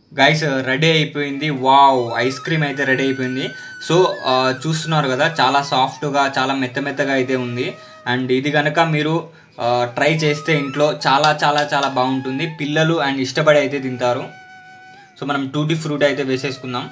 guys ready అయిపోయింది wow ice cream అయితే ready అయిపోయింది సో ఆ, చూస్తున్నారు కదా చాలా సాఫ్ట్గా చాలా మెత్త మెత్తగా అయితే ఉంది అండ్ ఇది కనుక మీరు ట్రై చేస్తే ఇంట్లో చాలా చాలా చాలా బాగుంటుంది పిల్లలు అండ్ ఇష్టపడి అయితే తింటారు సో మనం టూటీ ఫ్రూట్ అయితే వేసేసుకుందాం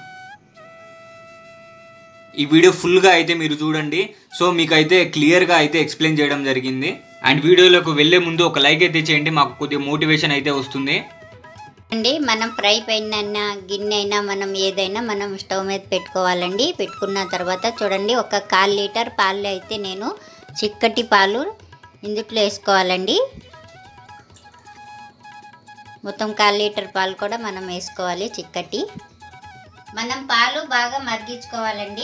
ఈ వీడియో ఫుల్గా అయితే మీరు చూడండి సో మీకు అయితే క్లియర్గా అయితే ఎక్స్ప్లెయిన్ చేయడం జరిగింది అండ్ వీడియోలోకి వెళ్ళే ముందు ఒక లైక్ అయితే చేయండి మాకు కొద్దిగా మోటివేషన్ అయితే వస్తుంది అండి మనం ఫ్రై పైన అయినా గిన్నె అయినా మనం ఏదైనా మనం స్టవ్ మీద పెట్టుకోవాలండి పెట్టుకున్న తర్వాత చూడండి ఒక కాల్ లీటర్ పాలు అయితే నేను చిక్కటి పాలు ఇందుట్లో వేసుకోవాలండి మొత్తం కాల్ లీటర్ పాలు కూడా మనం వేసుకోవాలి చిక్కటి మనం పాలు బాగా మరిగించుకోవాలండి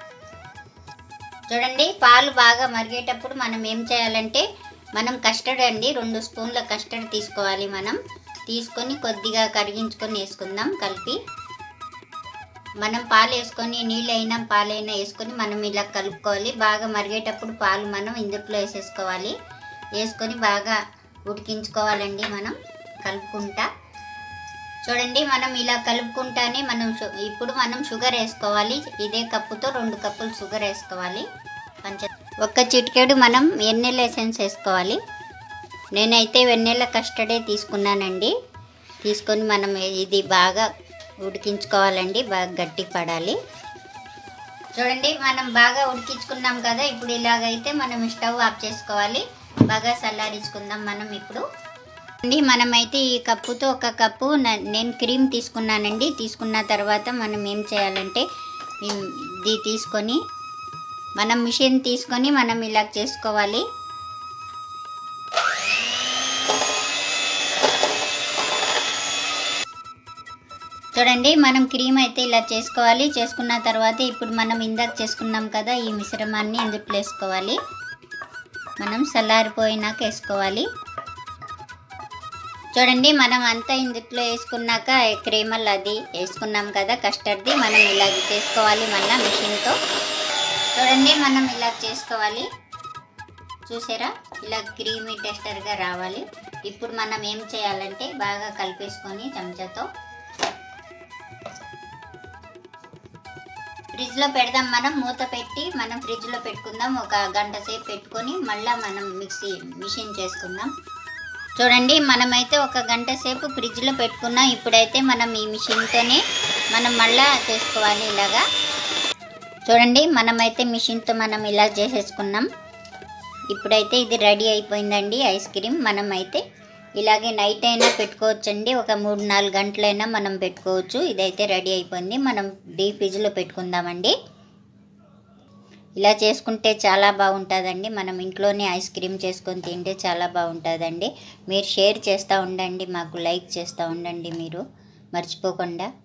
చూడండి పాలు బాగా మరిగేటప్పుడు మనం ఏం చేయాలంటే మనం కస్టర్డ్ అండి రెండు స్పూన్ల కస్టర్డ్ తీసుకోవాలి మనం తీసుకొని కొద్దిగా కరిగించుకొని వేసుకుందాం కలిపి మనం పాలు వేసుకొని నీళ్ళైనా పాలైనా వేసుకొని మనం ఇలా కలుపుకోవాలి బాగా మరిగేటప్పుడు పాలు మనం ఇందుట్లో వేసేసుకోవాలి వేసుకొని బాగా ఉడికించుకోవాలండి మనం కలుపుకుంటా చూడండి మనం ఇలా కలుపుకుంటానే మనం షు- ఇప్పుడు మనం షుగర్ వేసుకోవాలి ఇదే కప్పుతో రెండు కప్పులు షుగర్ వేసుకోవాలి పంచ ఒక్క చిటికెడు మనం వెన్నెల ఎసెన్స్ వేసుకోవాలి నేనైతే వెన్నెల కస్టర్డే తీసుకున్నానండి తీసుకొని మనం ఇది బాగా ఉడికించుకోవాలండి బాగా గట్టి పడాలి చూడండి మనం బాగా ఉడికించుకున్నాం కదా ఇప్పుడు ఇలాగైతే మనం స్టవ్ ఆఫ్ చేసుకోవాలి బాగా చల్లారించుకుందాం మనం ఇప్పుడు అండి మనమైతే ఈ కప్పుతో ఒక కప్పు న- నేను క్రీమ్ తీసుకున్నానండి తీసుకున్న తర్వాత మనం ఏం చేయాలంటే ఇం- ఇది తీసుకొని మనం మిషన్ తీసుకొని మనం ఇలా చేసుకోవాలి చూడండి మనం క్రీమ్ అయితే ఇలా చేసుకోవాలి చేసుకున్న తర్వాత ఇప్పుడు మనం ఇందాక చేసుకున్నాం కదా ఈ మిశ్రమాన్ని ఇందులో వేసుకోవాలి మనం చల్లారిపోయినాక వేసుకోవాలి చూడండి మనం అంతా ఇందులో వేసుకున్నాక క్రీమల్ అది వేసుకున్నాం కదా కస్టర్డ్ది మనం ఇలా చేసుకోవాలి మళ్ళీ మిషన్తో చూడండి మనం ఇలా చేసుకోవాలి చూసారా ఇలా క్రీమీ టెస్టర్గా రావాలి ఇప్పుడు మనం ఏం చేయాలంటే బాగా కలిపేసుకొని చెంచాతో ఫ్రిడ్జ్లో పెడదాం మనం మూత పెట్టి మనం ఫ్రిడ్జ్లో పెట్టుకుందాం ఒక గంట సేపు పెట్టుకొని మళ్ళీ మనం మిక్సీ మిషన్ చేసుకుందాం చూడండి మనమైతే ఒక గంట సేపు ఫ్రిడ్జ్లో పెట్టుకున్నాం ఇప్పుడైతే మనం ఈ మిషన్తోనే మనం మళ్ళా చేసుకోవాలి ఇలాగా చూడండి మనమైతే మిషన్తో మనం ఇలా చేసేసుకున్నాం ఇప్పుడైతే ఇది రెడీ అయిపోయిందండి ఐస్ క్రీమ్ మనం అయితే ఇలాగే నైట్ అయినా పెట్టుకోవచ్చండి ఒక మూడు నాలుగు గంటలైనా మనం పెట్టుకోవచ్చు ఇదైతే రెడీ అయిపోయింది మనం డీప్ ఫ్రిడ్జ్లో పెట్టుకుందామండి ఇలా చేసుకుంటే చాలా బాగుంటుందండి మనం ఇంట్లోనే ఐస్ క్రీమ్ చేసుకొని తింటే చాలా బాగుంటుందండి మీరు షేర్ చేస్తూ ఉండండి మాకు లైక్ చేస్తూ ఉండండి మీరు మర్చిపోకుండా